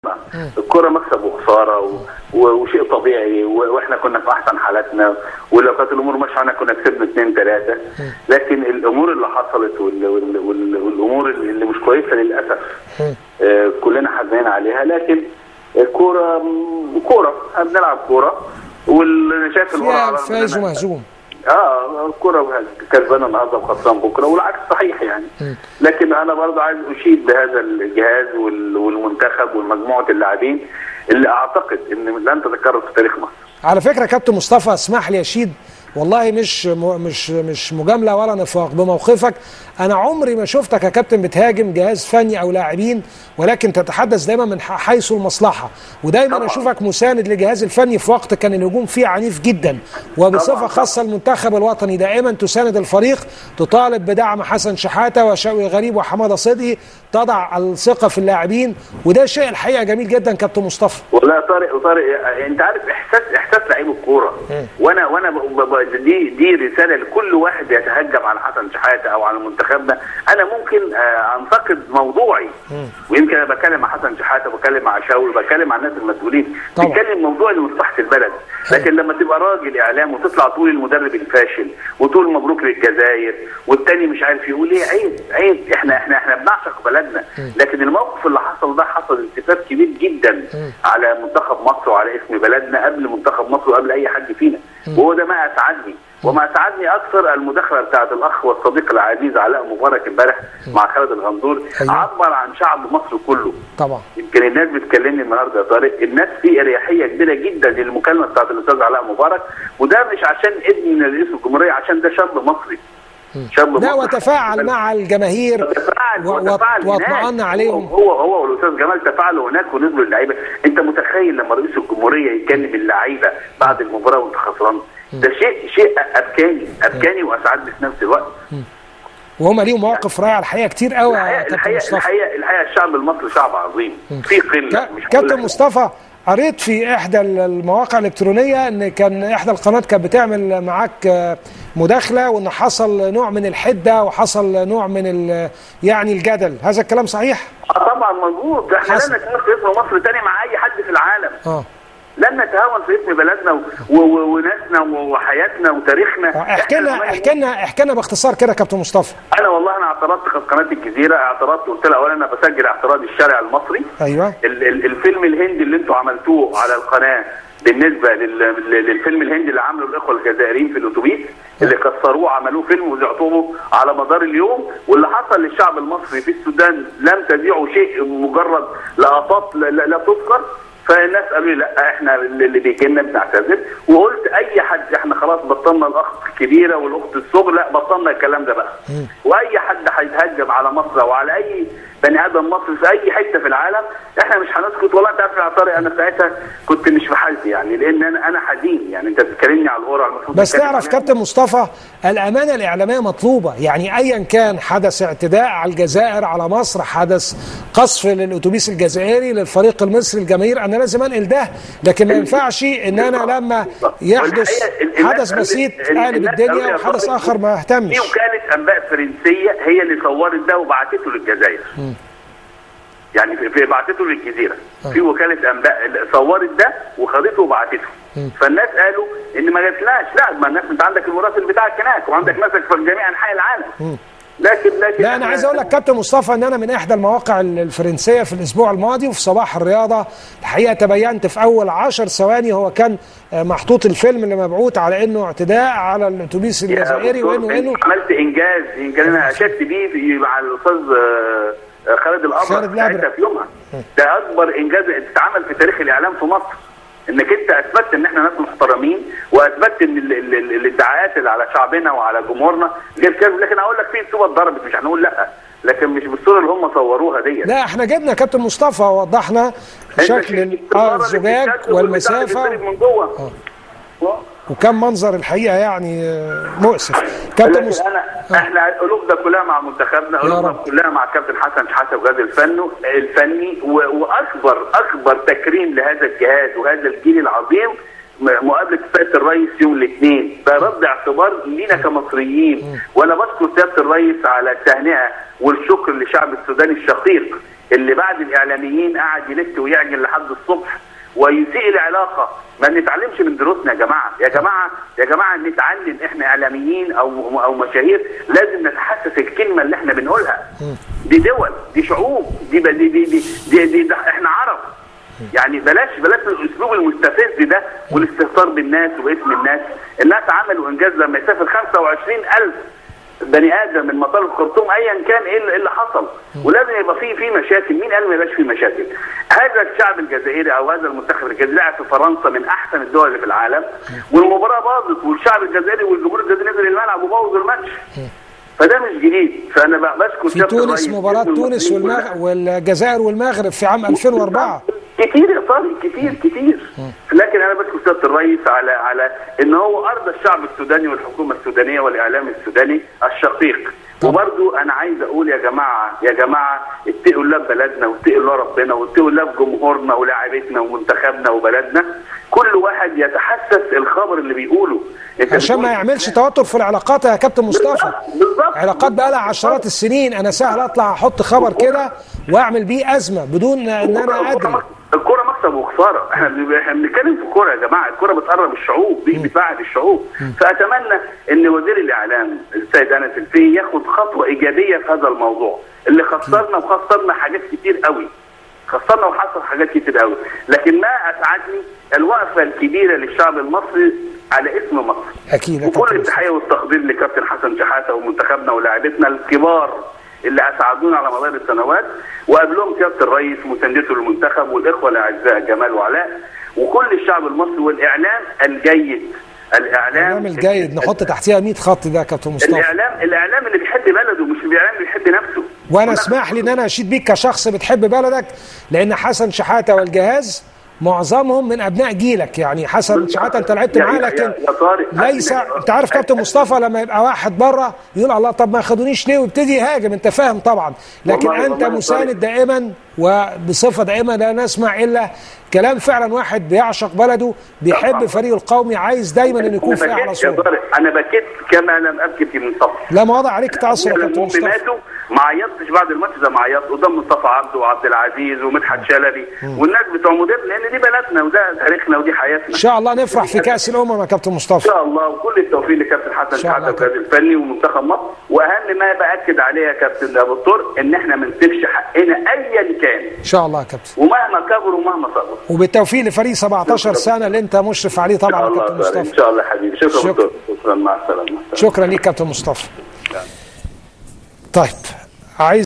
الكوره مكسب وخساره و... و... وشيء طبيعي و... واحنا كنا في احسن حالاتنا ولو كانت الامور ماشيه معانا كنا كسبنا اثنين ثلاثه لكن الامور اللي حصلت وال... وال... وال... والامور اللي مش كويسه للاسف آه كلنا حزنين عليها لكن الكوره كوره احنا بنلعب كوره واللي شايف فيها الورقه فايز ومهزوم اه الكرة كسبانه النهارده وخسران بكره والعكس صحيح يعني لكن انا برضه عايز اشيد بهذا الجهاز وال- والمنتخب ومجموعه اللاعبين اللي اعتقد ان لن تتكرر في تاريخ مصر على فكره كابتن مصطفى اسمح لي يا شيد والله مش م- مش مش مجامله ولا نفاق بموقفك انا عمري ما شفتك يا كابتن بتهاجم جهاز فني او لاعبين ولكن تتحدث دايما من ح- حيث المصلحه ودايما طبعاً. اشوفك مساند للجهاز الفني في وقت كان الهجوم فيه عنيف جدا وبصفه طبعاً. خاصه المنتخب الوطني دائما تساند الفريق تطالب بدعم حسن شحاته وشوقي غريب وحماده صدقي تضع الثقه في اللاعبين وده شيء الحقيقه جميل جدا كابتن مصطفى والله يا طارق وطارق انت عارف احساس احساس لعيب الكوره وانا وانا ب- ب- ب- دي دي رساله لكل واحد يتهجم على حسن شحاته او على منتخبنا انا ممكن آه، انتقد موضوعي ويمكن انا بتكلم مع حسن شحاته بتكلم مع شاوي بتكلم مع الناس المسؤولين طبعا. بتكلم موضوعي لمصلحه البلد لكن لما تبقى راجل اعلام وتطلع تقول المدرب الفاشل وتقول مبروك للجزائر والتاني مش عارف يقول ايه عيب عيب احنا احنا احنا بنعشق بلدنا لكن الموقف اللي حصل ده حصل التفاف كبير جدا على منتخب مصر وعلى اسم بلدنا قبل منتخب مصر وقبل اي حد فينا وهو ده ما اسعدني وما اسعدني اكثر المداخله بتاعت الاخ والصديق العزيز علاء مبارك امبارح مع خالد الغندور أيوة. عبر عن شعب مصر كله طبعا يمكن الناس بتكلمني النهارده يا طارق الناس في اريحيه كبيره جدا للمكالمه بتاعت الاستاذ علاء مبارك وده مش عشان ابن من رئيس الجمهوريه عشان ده شاب مصري شاب لا مصري وتفاعل مع الجماهير تفاعل و- و- وتفاعل واطمأن هناك. عليهم هو هو والاستاذ جمال تفاعلوا هناك ونزلوا اللعيبه انت متخيل لما رئيس الجمهوريه يكلم اللعيبه بعد المباراه وانت خسران ده شيء شيء ابكاني ابكاني واسعدني في نفس الوقت وهم ليهم مواقف رائعه الحقيقه كتير قوي يا الحقيقه كابتن الحقيقه مصطفى الحقيقه الحقيقه الشعب المصري شعب عظيم في قله كا- مش كابتن كلها. مصطفى قريت في احدى المواقع الالكترونيه ان كان احدى القنوات كانت بتعمل معاك آه، مداخله وان حصل نوع من الحده وحصل نوع من ال- يعني الجدل هذا الكلام صحيح اه طبعا موجود ده احنا حصل. لن نتهاون في اسم مصر تاني مع اي حد في العالم اه لن نتهاون في اسم بلدنا و- و- وناسنا وحياتنا وتاريخنا آه، احكي لنا إحنا احكي لنا احكي لنا باختصار كده يا كابتن مصطفى انا والله انا اعترضت في قناه الجزيره اعترضت قلت لها اولا انا بسجل اعتراض الشارع المصري ايوه ال- ال- الفيلم الهندي اللي انتوا عملتوه على القناه بالنسبه لل- لل- للفيلم الهندي اللي عمله الاخوه الجزائريين في الاتوبيس اللي كسروه عملوه فيلم وزعتوه على مدار اليوم واللي حصل للشعب المصري في السودان لم تذيعوا شيء مجرد لقطات لا, لا, لا تذكر فالناس قالوا لي لا احنا اللي بيجي لنا بنعتذر وقلت اي حد احنا خلاص بطلنا الاخت الكبيره والاخت الصغرى لا بطلنا الكلام ده بقى واي حد هيتهجم على مصر او على اي بني ادم مصري في اي حته في العالم احنا مش هنسكت والله انت عارف يا طارق انا ساعتها كنت مش في حالتي يعني لان انا انا حزين يعني انت بتكلمني على القرعه المفروض بس تتكلم تعرف عليها. كابتن مصطفى الامانه الاعلاميه مطلوبه يعني ايا كان حدث اعتداء على الجزائر على مصر حدث قصف للاتوبيس الجزائري للفريق المصري الجماهير انا لازم انقل ده لكن ما ينفعش ان انا لما يحدث والحقيقة ال- الناس حدث قالت- بسيط ال- اقلب الناس قالوا الدنيا يا وحدث طارق اخر ما في اهتمش وكاله انباء فرنسيه هي اللي صورت ده وبعتته للجزائر يعني في- في بعتته للجزيره في وكاله انباء اللي صورت ده وخدته وبعتته فالناس قالوا ان ما جاتلناش لا ما الناس انت عندك المراسل بتاعك هناك وعندك ناسك في جميع انحاء العالم لكن لكن لا انا إحنا- عايز اقول لك كابتن مصطفى ان انا من احدى المواقع الفرنسيه في الاسبوع الماضي وفي صباح الرياضه الحقيقه تبينت في اول عشر ثواني هو كان آه، محطوط الفيلم اللي مبعوث على انه اعتداء على الاتوبيس يا الجزائري دكتور، وانه انه أنت عملت انجاز يمكن انا اشدت بيه في- مع الاستاذ آه، آه، خالد الابرع خالد الأبرع. ساعتها في يومها ده اكبر انجاز اتعمل في تاريخ الاعلام في مصر انك انت اثبتت ان احنا ناس محترمين واثبتت ان ال- ال- ال- الادعاءات اللي على شعبنا وعلى جمهورنا غير كده لكن اقول لك في صوره اتضربت مش هنقول لا لكن مش بالصوره اللي هم صوروها ديت لا احنا جبنا كابتن مصطفى ووضحنا أنت شكل شفت ال- المرة اه اللي الزجاج بتتكسر والمسافه والبتاع اللي بتتضرب من جوه وكان منظر الحقيقه يعني آه، مؤسف كابتن لكن مصطفى انا احنا قلوبنا كلها مع منتخبنا قلوبنا رب. كلها مع كابتن حسن شحاته وجهاز الفن الفني و- واكبر اكبر تكريم لهذا الجهاز وهذا الجيل العظيم م- مقابله سياده الرئيس يوم الاثنين ده رد اعتبار لينا كمصريين وانا بشكر سياده الرئيس على التهنئه والشكر لشعب السودان الشقيق اللي بعد الاعلاميين قاعد يلت ويعجل لحد الصبح ويسيء العلاقه ما نتعلمش من دروسنا يا جماعه يا جماعه يا جماعه نتعلم احنا اعلاميين او او مشاهير لازم نتحسس الكلمه اللي احنا بنقولها دي دول دي شعوب دي دي دي دي, دي, دي, دي احنا عرب يعني بلاش بلاش الاسلوب المستفز ده والاستهتار بالناس وباسم الناس الناس عملوا انجاز لما يسافر 25000 بني ادم من مطار الخرطوم ايا كان ايه اللي حصل ولازم يبقى في في مشاكل مين قال ما يبقاش في مشاكل هذا الشعب الجزائري او هذا المنتخب الجزائري لعب في فرنسا من احسن الدول اللي في العالم والمباراه باظت والشعب الجزائري والجمهور الجزائري نزل الملعب وبوظ الماتش فده مش جديد فانا بشكر في تونس مباراه تونس والمغ... والجزائر والمغرب في عام 2004 كتير يا طارق كتير كتير لكن انا بشكر سياده الرئيس على على ان هو ارضى الشعب السوداني والحكومه السودانيه والاعلام السوداني الشقيق وبرضو انا عايز اقول يا جماعه يا جماعه اتقوا الله ببلدنا واتقوا الله ربنا واتقوا الله بجمهورنا ولاعيبتنا ومنتخبنا وبلدنا كل واحد يتحسس الخبر اللي بيقوله عشان ما يعملش توتر في العلاقات يا كابتن مصطفى بالظبط علاقات بقى لها عشرات السنين انا سهل اطلع احط خبر كده واعمل بيه ازمه بدون ان انا ادري الكوره مكسب وخساره احنا احنا بنتكلم في الكوره يا جماعه الكوره بتقرب الشعوب دي بتساعد الشعوب فاتمنى ان وزير الاعلام السيد انس الفي ياخد خطوه ايجابيه في هذا الموضوع اللي خسرنا وخسرنا حاجات كتير قوي خسرنا وحصل حاجات كتير قوي لكن ما اسعدني الوقفه الكبيره للشعب المصري على اسم مصر اكيد وكل التحيه والتقدير لكابتن حسن شحاته ومنتخبنا ولاعيبتنا الكبار اللي اسعدونا على مدار السنوات وقبلهم سياده الرئيس ومساندته للمنتخب والاخوه الاعزاء جمال وعلاء وكل الشعب المصري والاعلام الجيد الاعلام الجيد نحط تحتها 100 خط ده يا كابتن مصطفى الاعلام الاعلام اللي بيحب بلده مش الاعلام اللي بيحب نفسه وانا اسمح لي ان انا اشيد بيك كشخص بتحب بلدك لان حسن شحاته والجهاز معظمهم من ابناء جيلك يعني حسن شحاته انت لعبت معاه لكن ليس انت عارف كابتن مصطفى لما يبقى واحد بره يقول الله طب ما خدونيش ليه ويبتدي يهاجم انت فاهم طبعا لكن والله انت والله مساند دائما وبصفه دائمه لا نسمع الا كلام فعلا واحد بيعشق بلده بيحب فريقه القومي عايز دايما ان يكون في اعلى صوره انا بكيت كما لم ابكي في منتصف لا ما وضع عليك تاثر يا كابتن مصطفى ماتوا ما عيطتش بعد الماتش ده ما عيطت قدام مصطفى عبده وعبد العزيز ومدحت شلبي والناس بتوع مدير لان دي بلدنا وده تاريخنا ودي حياتنا ان شاء الله نفرح في كاس الامم يا كابتن مصطفى ان شاء الله وكل التوفيق لكابتن حسن شحاته والجهاز الفني ومنتخب مصر واهم ما باكد عليه يا كابتن ابو الطر ان احنا ما نسيبش حقنا ايا كان ان شاء الله يا كابتن ومهما كبر ومهما صغر وبالتوفيق لفريق 17 سنه اللي انت مشرف عليه طبعا يا كابتن مصطفى ان شاء الله حبيبي شكرا شكرا. شكرا, شكرا مع السلامه شكرا ليك كابتن مصطفى طيب عايز